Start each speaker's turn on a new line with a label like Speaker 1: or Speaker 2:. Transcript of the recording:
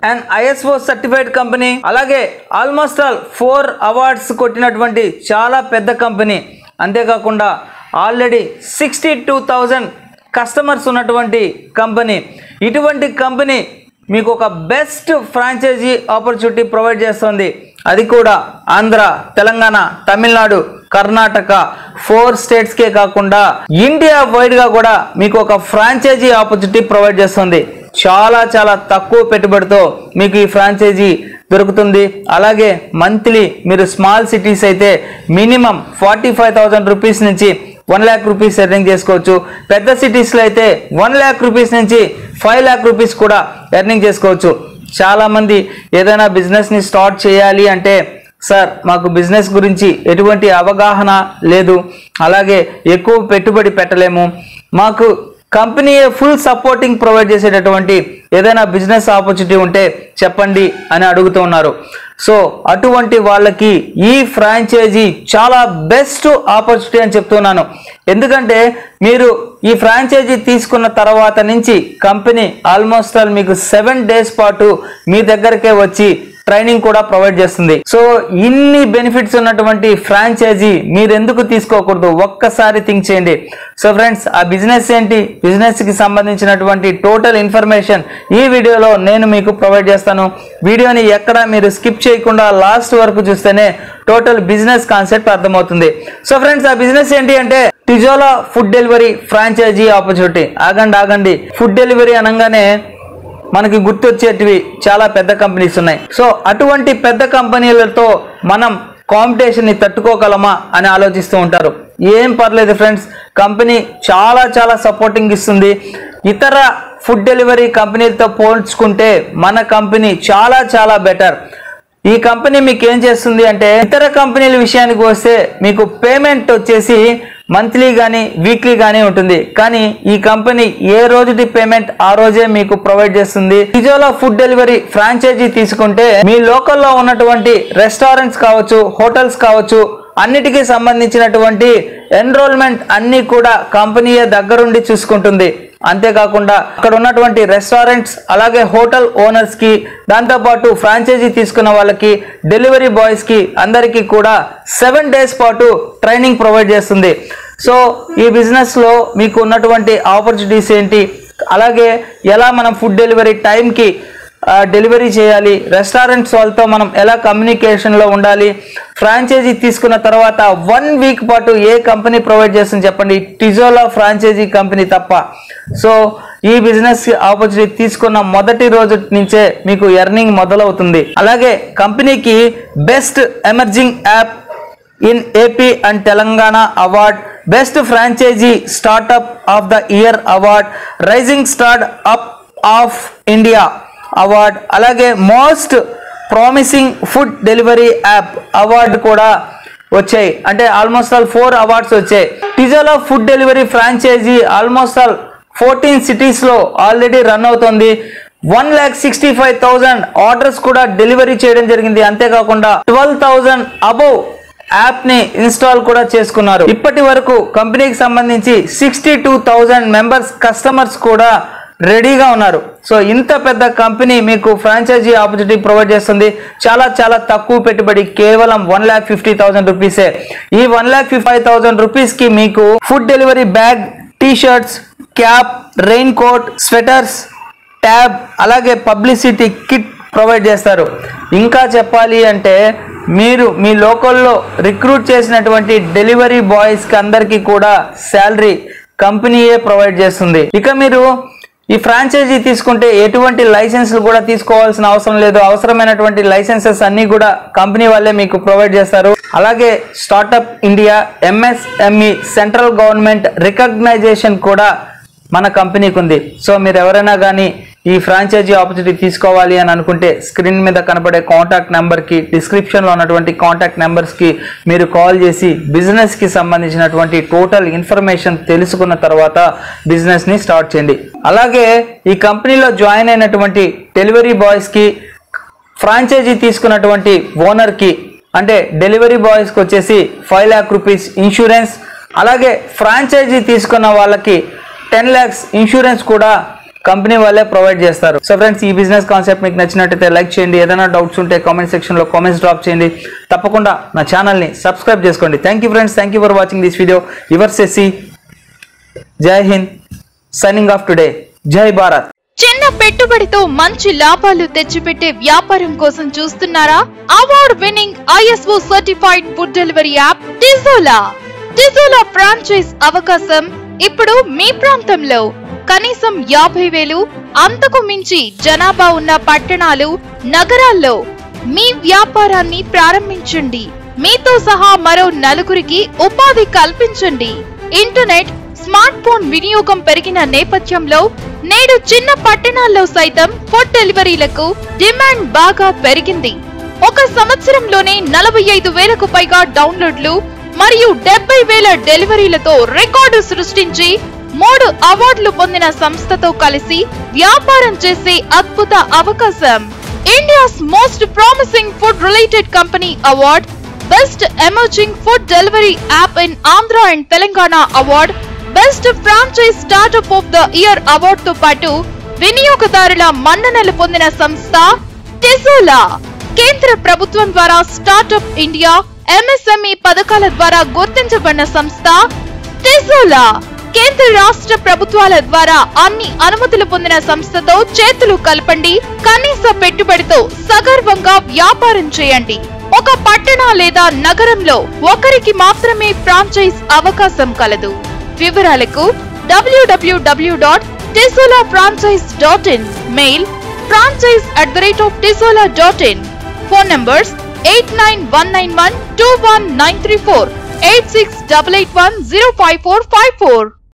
Speaker 1: and ISO certified company అలాగే almost all four awards కొట్టినటువంటి చాలా పెద్ద కంపెనీ అంతేకాకుండా already sixty two thousand customers ఉన్నటువంటి కంపెనీ ఇటువంటి కంపెనీ మీకు ఒక బెస్ట్ ఫ్రాంచైజీ ఆపర్చునిటీ ప్రొవైడ్ చేస్తుంది అది కూడా ఆంధ్ర తెలంగాణ తమిళనాడు కర్ణాటక ఫోర్ స్టేట్స్కే కాకుండా ఇండియా వైడ్గా కూడా మీకు ఒక ఫ్రాంచైజీ ఆపర్చునిటీ ప్రొవైడ్ చేస్తుంది చాలా చాలా తక్కువ పెట్టుబడితో మీకు ఈ ఫ్రాంచైజీ దొరుకుతుంది అలాగే మంత్లీ మీరు స్మాల్ సిటీస్ అయితే minimum forty five thousand rupees నుంచి వన్ ల్యాక్ రూపీస్ ఎర్నింగ్ చేసుకోవచ్చు పెద్ద సిటీస్లో అయితే వన్ ల్యాక్ రూపీస్ నుంచి ఫైవ్ ల్యాక్ రూపీస్ కూడా ఎర్నింగ్ చేసుకోవచ్చు చాలామంది ఏదైనా బిజినెస్ని స్టార్ట్ చేయాలి అంటే సార్ మాకు బిజినెస్ గురించి ఎటువంటి అవగాహన లేదు అలాగే ఎక్కువ పెట్టుబడి పెట్టలేము మాకు కంపెనీ ఫుల్ సపోర్టింగ్ ప్రొవైడ్ చేసేటటువంటి ఏదైనా బిజినెస్ ఆపర్చునిటీ ఉంటే చెప్పండి అని అడుగుతూ ఉన్నారు సో అటువంటి వాళ్ళకి ఈ ఫ్రాంచైజీ చాలా బెస్ట్ ఆపర్చునిటీ అని చెప్తున్నాను ఎందుకంటే మీరు ఈ ఫ్రాంచైజీ తీసుకున్న తర్వాత నుంచి కంపెనీ ఆల్మోస్ట్ ఆల్ మీకు సెవెన్ డేస్ పాటు మీ దగ్గరకే వచ్చి ట్రైనింగ్ కూడా ప్రొవైడ్ చేస్తుంది సో ఇన్ని బెనిఫిట్స్ ఉన్నటువంటి ఫ్రాంచైజీ మీరు ఎందుకు తీసుకోకూడదు ఒక్కసారి థింక్ చేయండి సో ఫ్రెండ్స్ ఆ బిజినెస్ ఏంటి బిజినెస్ కి సంబంధించినటువంటి టోటల్ ఇన్ఫర్మేషన్ ఈ వీడియోలో నేను మీకు ప్రొవైడ్ చేస్తాను వీడియోని ఎక్కడ మీరు స్కిప్ చేయకుండా లాస్ట్ వరకు చూస్తేనే టోటల్ బిజినెస్ కాన్సెప్ట్ అర్థమవుతుంది సో ఫ్రెండ్స్ ఆ బిజినెస్ ఏంటి అంటే Tizola food delivery franchise opportunity ఆగండి ఆగండి ఫుడ్ డెలివరీ అనగానే మనకి గుర్తొచ్చేటివి చాలా పెద్ద కంపెనీస్ ఉన్నాయి సో అటువంటి పెద్ద కంపెనీలతో మనం కాంపిటీషన్ ని తట్టుకోగలమా అని ఆలోచిస్తూ ఉంటారు ఏం పర్లేదు ఫ్రెండ్స్ కంపెనీ చాలా చాలా సపోర్టింగ్ ఇస్తుంది ఇతర ఫుడ్ డెలివరీ కంపెనీలతో పోల్చుకుంటే మన కంపెనీ చాలా చాలా బెటర్ ఈ కంపెనీ మీకు ఏం చేస్తుంది అంటే ఇతర కంపెనీల విషయానికి వస్తే మీకు పేమెంట్ వచ్చేసి మంత్లీ కానీ వీక్లీ కానీ ఉంటుంది కానీ ఈ కంపెనీ ఏ రోజుటి పేమెంట్ ఆ రోజే మీకు ప్రొవైడ్ చేస్తుంది ఇజోలా ఫుడ్ డెలివరీ ఫ్రాంచైజీ తీసుకుంటే మీ లోకల్లో ఉన్నటువంటి రెస్టారెంట్స్ కావచ్చు హోటల్స్ కావచ్చు అన్నిటికీ సంబంధించినటువంటి ఎన్రోల్మెంట్ అన్ని కూడా కంపెనీయే దగ్గరుండి చూసుకుంటుంది అంతేకాకుండా అక్కడ ఉన్నటువంటి రెస్టారెంట్స్ అలాగే హోటల్ ఓనర్స్ కి దాంతోపాటు ఫ్రాంచైజీ తీసుకున్న వాళ్ళకి డెలివరీ బాయ్స్ కి అందరికీ కూడా సెవెన్ డేస్ పాటు ట్రైనింగ్ ప్రొవైడ్ చేస్తుంది సో ఈ బిజినెస్ లో మీకు ఉన్నటువంటి ఆపర్చునిటీస్ ఏంటి అలాగే ఎలా మనం ఫుడ్ డెలివరీ టైంకి డెలివరీ చేయాలి రెస్టారెంట్స్ వాళ్ళతో మనం ఎలా కమ్యూనికేషన్లో ఉండాలి ఫ్రాంచైజీ తీసుకున్న తర్వాత వన్ వీక్ పాటు ఏ కంపెనీ ప్రొవైడ్ చేస్తుంది చెప్పండి టిజోలా ఫ్రాంచైజీ కంపెనీ తప్ప సో ఈ బిజినెస్ ఆపర్చునిటీ తీసుకున్న మొదటి రోజు నుంచే మీకు ఎర్నింగ్ మొదలవుతుంది అలాగే కంపెనీకి best emerging app in AP and Telangana award best franchise startup of the year award rising start up of India award అలాగే most promising food delivery app award కూడా వచ్చాయి అంటే ఆల్మోస్ట్ ఆల్ ఫోర్ అవార్డ్స్ వచ్చాయి Tizola food delivery franchise almost all fourteen సిటీస్లో already run అవుతుంది one lakh sixty five thousand orders కూడా delivery చేయడం జరిగింది అంతేకాకుండా ట్వెల్వ్ థౌజండ్ అబౌవ్ యాప్ ని ఇన్స్టాల్ కూడా చేసుకున్నారు ఇప్పటి వరకు కంపెనీకి సంబంధించి sixty two thousand members customers కూడా రెడీగా ఉన్నారు సో ఇంత పెద్ద కంపెనీ మీకు ఫ్రాంచైజీ ఆపర్చునిటీ ప్రొవైడ్ చేస్తుంది చాలా చాలా తక్కువ పెట్టుబడి కేవలం వన్ ల్యాక్ ఫిఫ్టీ థౌసండ్ రూపీసే ఈ one lakh fifty five thousand rupees కి మీకు food delivery bag T shirts cap raincoat sweaters tab అలాగే పబ్లిసిటీ కిట్ ప్రొవైడ్ చేస్తారు ఇంకా చెప్పాలి అంటే మీరు మీ లోకల్లో రిక్రూట్ చేసినటువంటి డెలివరీ బాయ్స్కి అందరికీ కూడా శాలరీ కంపెనీయే ప్రొవైడ్ చేస్తుంది ఇక మీరు ఈ ఫ్రాంచైజీ తీసుకుంటే ఎటువంటి లైసెన్స్లు కూడా తీసుకోవాల్సిన అవసరం లేదు అవసరమైనటువంటి లైసెన్సెస్ అన్ని కూడా కంపెనీ వాళ్ళే మీకు ప్రొవైడ్ చేస్తారు అలాగే startup India MSME central government recognition కూడా మన కంపెనీకి ఉంది సో మీరు ఎవరైనా కానీ ఈ ఫ్రాంచైజీ ఆపర్చునిటీ తీసుకోవాలి అని అనుకుంటే స్క్రీన్ మీద కనబడే కాంటాక్ట్ నెంబర్కి డిస్క్రిప్షన్లో ఉన్నటువంటి కాంటాక్ట్ నెంబర్స్కి మీరు కాల్ చేసి బిజినెస్కి సంబంధించినటువంటి టోటల్ ఇన్ఫర్మేషన్ తెలుసుకున్న తర్వాత బిజినెస్ని స్టార్ట్ చేయండి అలాగే ఈ కంపెనీలో జాయిన్ అయినటువంటి డెలివరీ బాయ్స్కి ఫ్రాంచైజీ తీసుకున్నటువంటి ఓనర్కి అంటే డెలివరీ బాయ్స్కి వచ్చేసి ఫైవ్ ల్యాక్ రూపీస్ ఇన్సూరెన్స్ అలాగే ఫ్రాంచైజీ తీసుకున్న వాళ్ళకి టెన్ ల్యాక్స్ ఇన్సూరెన్స్ కూడా కంపెనీ వాళ్ళే ప్రొవైడ్ చేస్తారు సో ఫ్రెండ్స్ ఈ బిజినెస్ కాన్సెప్ట్ మీకు నచ్చినట్టయితే లైక్ చేయండి ఏదైనా డౌట్స్ ఉంటే కామెంట్ సెక్షన్ లో కామెంట్స్ డ్రాప్ చేయండి తప్పకుండా నా ఛానల్ ని సబ్స్క్రైబ్ చేసుకోండి thank you friends thank you for watching this video your సెసి జై హింద్ సైనింగ్ ఆఫ్ టుడే జై భారత్
Speaker 2: చిన్న పెట్టుబడితో మంచి లాభాలు తెచ్చిపెట్టే వ్యాపారం కోసం చూస్తున్నారా award winning ISO certified food delivery app Tizola Tizola franchise అవకాశం ఇప్పుడు మీ ప్రాంతంలో కనీసం యాభై వేలు అంతకు మించి జనాభా ఉన్న పట్టణాలు నగరాల్లో మీ వ్యాపారాన్ని ప్రారంభించండి మీతో సహా మరో నలుగురికి ఉపాధి కల్పించండి ఇంటర్నెట్ స్మార్ట్ ఫోన్ వినియోగం పెరిగిన నేపథ్యంలో నేడు చిన్న పట్టణాల్లో సైతం ఫుడ్ డెలివరీలకు డిమాండ్ బాగా పెరిగింది ఒక సంవత్సరంలోనే నలభై ఐదు వేలకు పైగా డౌన్లోడ్లు మరియు డెబ్బై వేల డెలివరీలతో రికార్డు సృష్టించి మూడు అవార్డులు పొందిన సంస్థతో కలిసి వ్యాపారం చేసే అద్భుత అవకాశం India's most promising food related company award best emerging food delivery app in Andhra and Telangana award best franchise startup of the year award తో పాటు వినియోగదారుల మన్ననలు పొందిన సంస్థ టెసోలా కేంద్ర ప్రభుత్వం ద్వారా స్టార్టప్ ఇండియా ఎంఎస్ఎంఈ పథకాల ద్వారా గుర్తించబడిన సంస్థ టెసోలా కేంద్ర రాష్ట్ర ప్రభుత్వాల ద్వారా అన్ని అనుమతులు పొందిన సంస్థతో చేతులు కలపండి కనీస పెట్టుబడితో సగర్వంగా వ్యాపారం చేయండి ఒక పట్టణ లేదా నగరంలో ఒకరికి మాత్రమే ఫ్రాంచైజ్ అవకాశం కలదు వివరాలకు డబ్ల్యూడబ్ల్యూడబ్ల్యూ dot Tesola franchise dot in mail franchise at the rate of Tesola dot in phone numbers eight nine one nine one two one nine three four eight six double eight one zero five four five four